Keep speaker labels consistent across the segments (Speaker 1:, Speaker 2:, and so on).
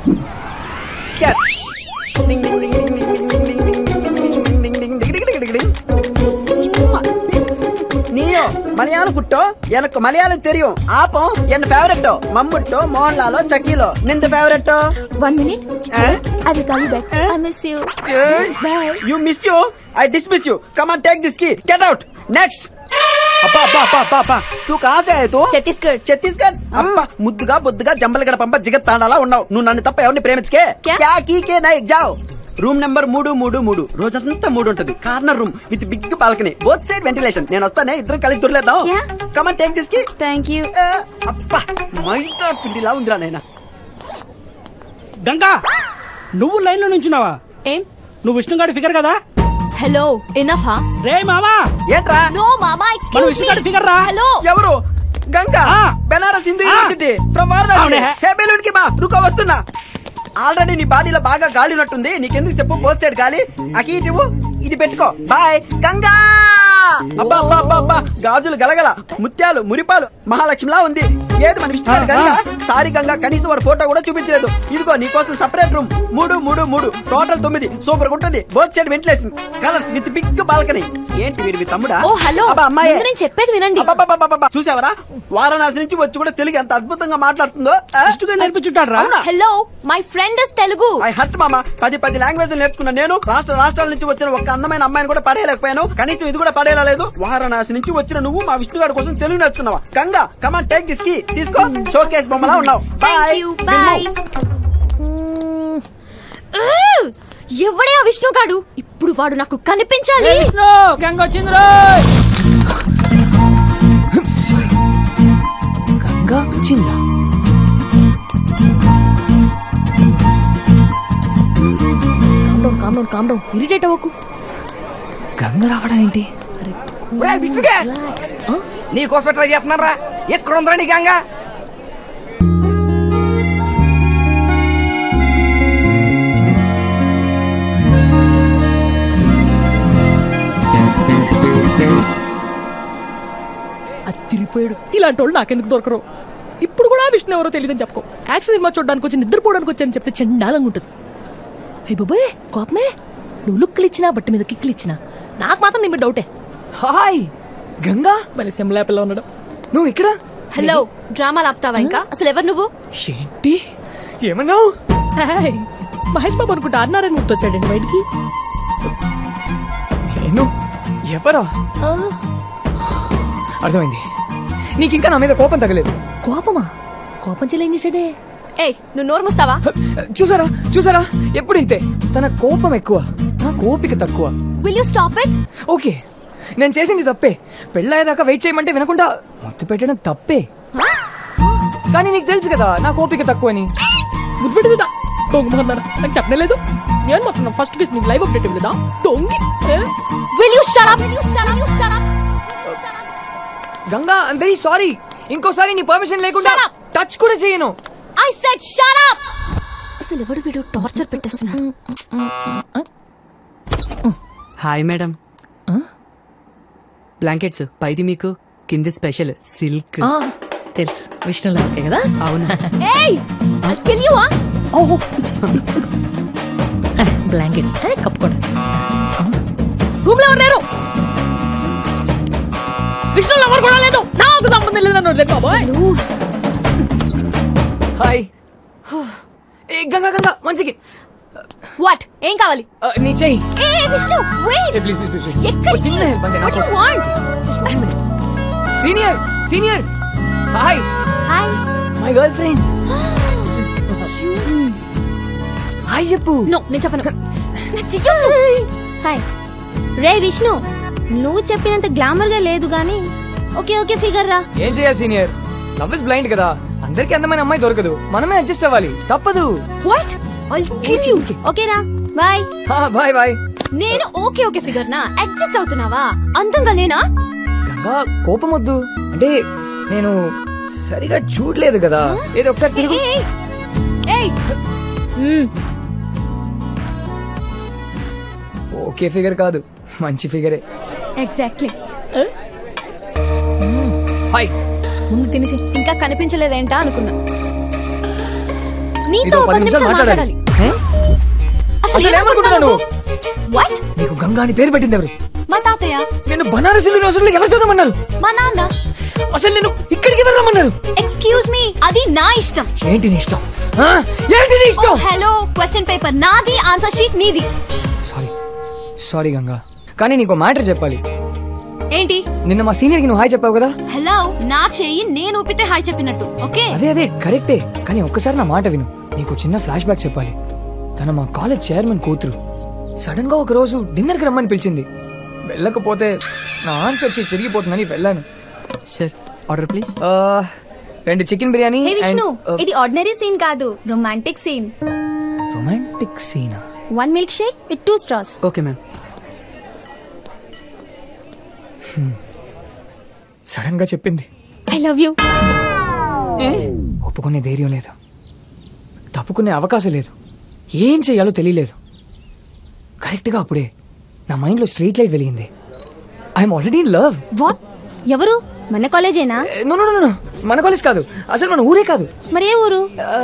Speaker 1: Get. Ding, ding, ding, ding, ding, ding, ding, ding, ding, ding, ding, ding, ding, ding, ding, ding, ding. நீயோ மலையாளம் குட்டோ எனக்கு மலையாளம் தெரியும் ஆப்பம் என் ஃபேவரட்டோ மம்முட்டோ மோகன்லாலோ சக்கிலோ நிந்த ஃபேவரட்டோ
Speaker 2: One minute. I will call you back. I miss you. Bye.
Speaker 1: You miss you I dismiss you come on take this key get out next అబ్బా అబ్బా అబ్బా అబ్బా అబ్బా తూ కాసే తూ
Speaker 2: ఛత్తీస్గఢ్
Speaker 1: ఛత్తీస్గఢ్ అబ్బా ముద్దుగా బొద్దుగా జంబలగడ పంప జిగత్ తాండాలా ఉన్నావు నువ్వు నన్ను తప్ప ఎవరిని ప్రేమించకే
Speaker 2: క్యా?
Speaker 1: క్యా కీకే నై జావ్ రూమ్ నెంబర్ మూడు మూడు మూడు రోజంతా మూడు ఉంటది corner room with big balcony both side ventilation నేను వస్తానే ఇద్దరం కలిసి దొరలేద్దాం
Speaker 2: క్యా?
Speaker 1: Come on take this key
Speaker 2: Thank you.
Speaker 1: అబ్బా మైదా పిండిలా ఉందిరా నాయనా
Speaker 3: గంగా నువ్వు లైన్ లో నుంచున్నావా
Speaker 2: ఏం
Speaker 3: నువ్వు విష్ణుగాడి ఫిగర్ కదా
Speaker 2: హలో ఎనఫ్ హా
Speaker 3: రే మామా
Speaker 1: ఏంట్రా
Speaker 2: నో మామా
Speaker 3: మన
Speaker 2: ఎక్స్క్యూజ్
Speaker 3: విష్ణుగాడి
Speaker 2: మీ
Speaker 3: ఫిగర్ రా
Speaker 2: హలో
Speaker 1: ఎవరు గంగా
Speaker 3: ఆ.
Speaker 1: బెనారస్ హిందూ
Speaker 3: ఆ.
Speaker 1: యూనివర్సిటీ ఫ్రమ్ వారణాసి
Speaker 3: అవునే.
Speaker 1: హే బెలూన్ కి మా రుకో వస్తున్నా ఆల్రెడీ నీ బాడీలో బాగా గాలి ఉన్నట్టుంది నీకెందుకు చెప్పు బోత్ సైడ్ గాలి అకి ఇటు ఇది పెట్టుకో బాయ్ గంగా అబ్బా అబ్బా అబ్బా అబ్బా గాజులు గలగల ముత్యాలు మురిపాలు మహాలక్ష్మిలా ఉంది ఏది మన విష్ణు
Speaker 3: ఆ,
Speaker 1: గంగా
Speaker 3: ఆ.
Speaker 1: సారీ గంగా కనీసం వాడు ఫోటో కూడా చూపించలేదు ఇదిగో నీకోసం సపరేట్ రూమ్ మూడు మూడు మూడు టోటల్ తొమ్మిది సూపర్ ఉంటుంది both side ventilation colours with big balcony ఏంటి వీడి మీ తమ్ముడా
Speaker 2: ఓ హలో
Speaker 1: అబ్బా అమ్మాయి
Speaker 2: ముందు నేను చెప్పేది వినండి
Speaker 1: అబ్బబ్బబ్బబ్బబ్బ. చూసావరా వారణాసి నుంచి వచ్చి కూడా తెలుగు ఎంత అద్భుతంగా మాట్లాడుతుందో
Speaker 3: విష్ణుగాడు నేర్పించుంటాడు రా
Speaker 2: hello my friend is Telugu
Speaker 1: I hurt మామ పది పది లాంగ్వేజ్ నేర్చుకున్న నేను రాష్ట్ర రాష్ట్రాల నుంచి వచ్చిన ఒక అందమైన అమ్మాయిని కూడా పడేయలేకపోయాను కనీసం ఇది కూడా పడేయలేదు వారణాసి నుంచి వచ్చిన నువ్వు మా విష్ణుగారి కోసం తెలుగు నేర్చుకున్నావా Ganga come on take this key తీసుకో షోకేస్ బొమ్మలా ఉన్నావు
Speaker 2: థ్యాంక్
Speaker 1: బాయ్
Speaker 2: యూ బాయ్ ఎవడే ఆ విష్ణుగాడు ఇప్పుడు వాడు నాకు కనిపించాలి
Speaker 3: విష్ణు గంగ వచ్చింది రో
Speaker 4: గంగా వచ్చిందా
Speaker 2: calm down calm down calm down irritate అవ్వకు
Speaker 4: గంగ రావడం ఏంటి
Speaker 5: విష్ణుగా నీకోసం ట్రై చేస్తున్నారా ఎక్కడ ఉందిరా నీ గంగ
Speaker 6: అది తిరిగిపోయాడు ఇలాంటి వాళ్ళు నాకెందుకు దొరకరు ఇప్పుడు కూడా విష్ణు ఎవరో తెలియదని చెప్పుకో యాక్షన్ సినిమా చూడడానికి వచ్చి నిద్రపోవడానికి వచ్చాను చెప్తే చండాలంగా ఉంటుంది హే బాబాయ్ కోపమే నువ్వు లుక్లు ఇచ్చినా బట్ట మీద కిక్లు ఇచ్చినా నాకు మాత్రం నీ మీద డౌటే
Speaker 4: హాయ్ గంగా
Speaker 6: మరి సెమ్లా పిల్ల ఉన్నాడు
Speaker 4: నువ్వు ఇక్కడ
Speaker 2: హలో డ్రామాలు ఆపుతావా ఇంకా అసలు ఎవరు నువ్వు
Speaker 4: ఏంటి ఏమన్నావు
Speaker 6: హాయ్ మహేష్ బాబు అనుకుంటా అన్నారని గుర్తొచ్చాడండి బయటికి
Speaker 4: నేను ఎవరా అర్థమైంది నీకు ఇంకా నా మీద కోపం తగలేదు
Speaker 6: కోపమా కోపం చెల్లి ఏం చేసాడే
Speaker 2: ఏయ్ నువ్వు నోరు మూస్తావా
Speaker 4: చూసారా చూసారా ఎప్పుడు ఇంతే తన కోపం ఎక్కువ నా కోపిక తక్కువ
Speaker 2: will you stop it
Speaker 4: okay నేను చేసింది తప్పే పెళ్ళయ్యేదాకా వెయిట్ చేయమంటే వినకుండా మొత్తం పెట్టడం తప్పే కానీ నీకు తెలుసు కదా నా కోపిక తక్కువని
Speaker 6: గుర్తుపెట్టుదా దొంగమన్నారా నాకు చెప్పలేదు నేను మాత్రం ఫస్ట్ కేసు నీకు లైవ్ అప్డేట్ ఇవ్వలేదా దొంగి ఏ?
Speaker 2: Will you shut up will you shut up you shut up
Speaker 4: Ganga I'm very sorry ఇంకోసారి నీ పర్మిషన్ లేకుండా
Speaker 2: Shut up.
Speaker 4: టచ్ కూడా చేయను
Speaker 2: ఐ సెడ్ షట్ అప్ అసలు ఎవడు వీడు టార్చర్ పెట్టేస్తున్నాడు
Speaker 7: హాయ్ మేడం బ్లాంకెట్స్ పైది మీకు కింది స్పెషల్ సిల్క్
Speaker 6: ఆ, తెలుసు విష్ణు లాంటి కదా
Speaker 7: అవునా
Speaker 2: ఏయ్ ఐ కిల్ యు ఆ
Speaker 6: బ్లాంకెట్స్ కప్పుకోండి రూమ్ లో ఎవరు లేరు విష్ణు ఎవరు కూడా లేదు నాకు సంబంధం లేదు నన్ను వదిలేదు బాబోయ్
Speaker 4: హాయ్ ఏ గంగా గంగా మంచికి
Speaker 2: వాట్ ఏం కావాలి
Speaker 4: నీ చెయ్యి
Speaker 2: ఏ Vishnu wait
Speaker 4: please please please
Speaker 2: ఎక్కడికి
Speaker 4: చిన్న హెల్ప్ అంతే
Speaker 2: వాట్
Speaker 4: నాకు
Speaker 2: you want
Speaker 4: senior senior hi
Speaker 2: hi
Speaker 4: my girlfriend hi చెప్పు
Speaker 2: నో నేను చెప్పను హాయ్ రే విష్ణు నువ్వు చెప్పినంత గ్లామర్ గా లేదు గానీ ఓకే ఓకే ఫిగర్ రా
Speaker 4: ఏం చేయాలి సీనియర్ లవ్ ఇస్ బ్లైండ్ కదా అందరికి అందమైన అమ్మాయి దొరకదు మనమే అడ్జస్ట్ అవ్వాలి తప్పదు
Speaker 2: what I kill you okay రా బాయ్
Speaker 4: బాయ్ బాయ్
Speaker 2: నేను ఓకే ఓకే ఫిగర్ నా అడ్జస్ట్ అవుతున్నావా అందంగా లేనా
Speaker 4: గంగా కోపం వద్దు అంటే నేను సరిగా చూడలేదు కదా ఏదో ఒకసారి తిరుగు
Speaker 2: ఏయ్, ఏయ్ మ్మ్.
Speaker 4: ఓకే ఫిగర్ కాదు మంచి ఫిగరే
Speaker 2: ఎగ్జాక్ట్లీ
Speaker 4: హాయ్
Speaker 6: ముందు తినేసి
Speaker 2: ఇంకా కనిపించలేదేంటా అనుకున్నా
Speaker 6: నీతో పది నిమిషాలు మాట్లాడాలి
Speaker 4: ఏ? అసలు ఏమనుకుంటున్నావు నువ్వు?
Speaker 6: వాట్
Speaker 4: నీకు గంగా అని పేరు పెట్టింది ఎవరు
Speaker 6: మా తాతయ్య
Speaker 4: నేను బనారస్ యూనివర్సిటీలో ఎవరు చదవమన్నారు
Speaker 6: మా నాన్న
Speaker 4: అసలు నేను ఇక్కడికి ఎవరు రమ్మన్నారు
Speaker 6: ఎక్స్క్యూజ్ మీ అది నా ఇష్టం
Speaker 4: ఏంటి నీ ఇష్టం ఆ? ఏంటి నీ ఇష్టం
Speaker 6: హలో క్వశ్చన్ పేపర్ నాది ఆన్సర్ షీట్ నీది
Speaker 4: సారీ సారీ గంగా కానీ నీకు మ్యాటర్ చెప్పాలి
Speaker 6: ఏంటి
Speaker 4: నిన్న మా సీనియర్ కి నువ్వు హాయ్ చెప్పావు కదా
Speaker 6: హలో నా చెయ్యి నేను ఊపితే హాయ్ చెప్పినట్టు ఓకే
Speaker 4: అదే అదే కరెక్టే కానీ ఒక్కసారి నా మాట విను నీకు చిన్న ఫ్లాష్ బ్యాక్ చెప్పాలి తన మా కాలేజ్ చైర్మన్ కూతురు సడన్ గా ఒక రోజు డిన్నర్ కి రమ్మని పిలిచింది వెళ్ళకపోతే నా ఆన్సర్ షీట్ చిరిగిపోతుందని వెళ్ళాను
Speaker 7: సార్ ఆర్డర్ ప్లీజ్
Speaker 4: ఆ, రెండు చికెన్ బిర్యానీ
Speaker 2: హే విష్ణు ఇది ఆర్డినరీ సీన్ కాదు రొమాంటిక్ సీన్
Speaker 4: రొమాంటిక్ సీనా
Speaker 2: one milkshake with two straws
Speaker 7: okay ma'am
Speaker 4: sudden గా చెప్పింది
Speaker 2: ఐ లవ్ యూ
Speaker 4: ఒప్పుకునే ధైర్యం లేదు తప్పుకునే అవకాశం లేదు ఏం చేయాలో తెలియలేదు కరెక్ట్ గా అప్పుడే నా మైండ్ లో స్ట్రీట్ లైట్ వెలిగింది I'm already in love
Speaker 2: what ఎవరు మన కాలేజేనా
Speaker 4: నో నో నో మన కాలేజ్ కాదు అసలు మన ఊరే కాదు
Speaker 2: మరి ఏ ఊరు
Speaker 4: ఆ,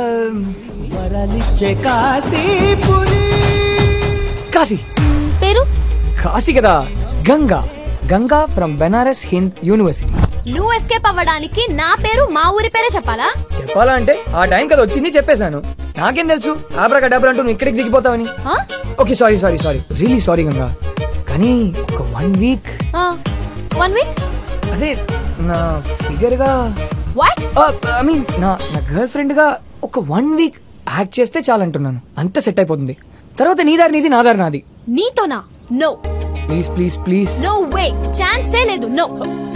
Speaker 4: కాశీ
Speaker 2: పేరు
Speaker 4: కాశీ కదా గంగా గంగా ఫ్రమ్ బెనారస్ హింద్ యూనివర్సిటీ
Speaker 6: నువ్వు ఎస్కేప్ అవ్వడానికి నా పేరు మా ఊరి పేరే చెప్పాలా
Speaker 4: చెప్పాలంటే ఆ టైం కదా వచ్చింది చెప్పేశాను నాకేం తెలుసు ఆబ్రాక డబ్బులు అంటూ నువ్వు ఇక్కడికి దిగిపోతావని
Speaker 6: ఆ?
Speaker 4: Okay sorry sorry sorry really sorry Ganga కానీ ఒక వన్ వీక్
Speaker 6: ఆ, వన్ వీక్
Speaker 4: అదే నా ఫిగర్ గా
Speaker 6: వాట్
Speaker 4: ఐ మీన్ నా నా గర్ల్ ఫ్రెండ్ గా ఒక వన్ వీక్ యాక్ట్ చేస్తే చాలంటున్నాను అంత సెట్ అయిపోతుంది తర్వాత నీ దారి నీది నా దారి నాది
Speaker 6: నీతోనా no
Speaker 4: please please please
Speaker 6: no way ఛాన్సే లేదు నో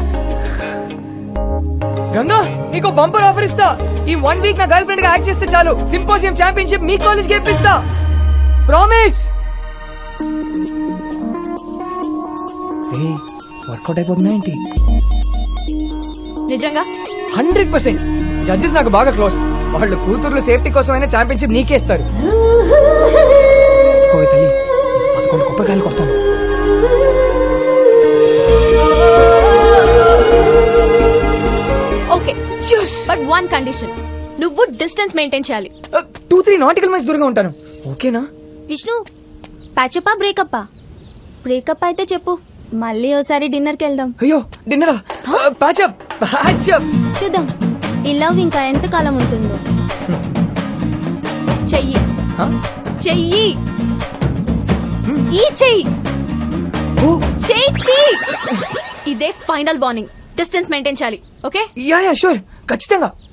Speaker 4: గంగా నీకు బంపర్ ఆఫర్ ఇస్తా ఈ వన్ వీక్ నా గర్ల్ ఫ్రెండ్ గా యాక్ట్ చేస్తే చాలు సింపోజియం ఛాంపియన్షిప్ మీ కాలేజ్ కి ఇప్పిస్తా ప్రామిస్ వర్కౌట్ అయిపోతుందా ఏంటి
Speaker 6: నిజంగా
Speaker 4: హండ్రెడ్ పర్సెంట్ జడ్జెస్ నాకు బాగా క్లోజ్ వాళ్ళు కూతుర్ల సేఫ్టీ కోసమైనా ఛాంపియన్షిప్ నీకే ఇస్తారు ఓ తల్లి పదకొండు కొబ్బరికాయలు కొడతాను
Speaker 6: ఓకే బట్ వన్ కండిషన్ నువ్వు డిస్టెన్స్ మెయింటైన్ చేయాలి
Speaker 4: టూ త్రీ నాటికల్ మైల్స్ దూరంగా ఉంటాను ఓకేనా
Speaker 2: విష్ణు ప్యాచప్పా బ్రేకప్పా బ్రేకప్ అయితే చెప్పు మళ్ళీ ఓసారి డిన్నర్కి వెళ్దాం
Speaker 4: అయ్యో డిన్నరా ప్యాచప్ ప్యాచప్
Speaker 2: చూద్దాం ఈ లవ్ ఇంకా ఎంత కాలం ఉంటుందో
Speaker 6: చెయ్యి చెయ్యి ఈ చెయ్యి చెయ్యి ఇదే ఫైనల్ వార్నింగ్ డిస్టెన్స్ మెయింటైన్ చేయాలి ఓకే
Speaker 4: యా యా షూర్ ఖచ్చితంగా